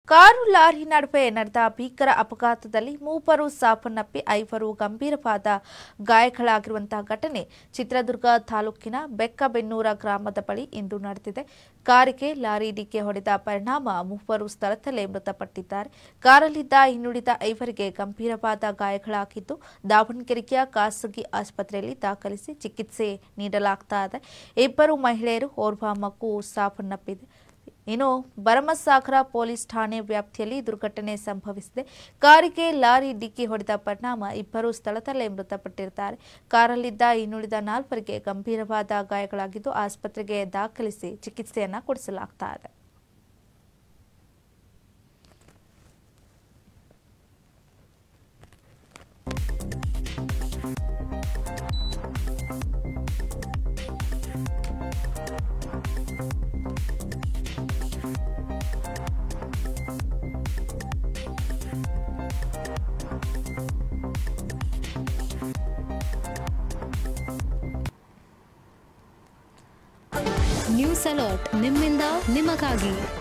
car lorry ನಡುವೆ ನಡೆದ ಭೀಕರ ಅಪಘಾತದಲ್ಲಿ ಮೂವರು ಸಾವನ್ನಪ್ಪಿ ಐವರು ಗಂಭೀರವಾದ ಗಾಯಗಳಾಗಿರುವಂತಹ ಘಟನೆ ಚಿತ್ರದುರ್ಗ ತಾಲೂಕಿನ ಬೆಕ್ಕಬೆನ್ನೂರ ಗ್ರಾಮದ ಬಳಿ ಇಂದು ನಡೆದಿದೆ ಕಾರಿಗೆ ಲಾರಿ ಡಿಕ್ಕಿ ಹೊಡೆದ ಪರಿಣಾಮ ಮೂವರು ಸ್ಥಳದಲ್ಲೇ ಮೃತಪಟ್ಟಿದ್ದಾರೆ ಕಾರಲ್ಲಿದ್ದ ಇನ್ನುಳಿದ ಐವರಿಗೆ ಗಂಭೀರವಾದ ಗಾಯಗಳಾಗಿದ್ದು ದಾವಣಗೆರೆಯ ಖಾಸಗಿ ಆಸ್ಪತ್ರೆಯಲ್ಲಿ ದಾಖಲಿಸಿ ಚಿಕಿತ್ಸೆ ನೀಡಲಾಗ್ತಾ ಇದೆ ಇಬ್ಬರು ಮಹಿಳೆಯರು ಓರ್ವ ಮಗು ಸಾವನ್ನಪ್ಪಿದೆ ಇನ್ನು ಭರಮಸಾಗರ ಪೊಲೀಸ್ ಠಾಣೆ ವ್ಯಾಪ್ತಿಯಲ್ಲಿ ದುರ್ಘಟನೆ ಸಂಭವಿಸಿದೆ ಕಾರಿಗೆ ಲಾರಿ ಡಿಕ್ಕಿ ಹೊಡೆದ ಪರಿಣಾಮ ಇಬ್ಬರು ಸ್ಥಳದಲ್ಲೇ ಮೃತಪಟ್ಟಿದ್ದಾರೆ ಕಾರಲ್ಲಿದ್ದ ಇನ್ನುಳಿದ ನಾಲ್ವರಿಗೆ ಗಂಭೀರವಾದ ಗಾಯಗಳಾಗಿದ್ದು ಆಸ್ಪತ್ರೆಗೆ ದಾಖಲಿಸಿ ಚಿಕಿತ್ಸೆಯನ್ನ ಕೊಡಿಸಲಾಗ್ತಾ ಇದೆ ನ್ಯೂಸ್ ಅಲರ್ಟ್ ನಿಮ್ಮಿಂದ ನಿಮಗಾಗಿ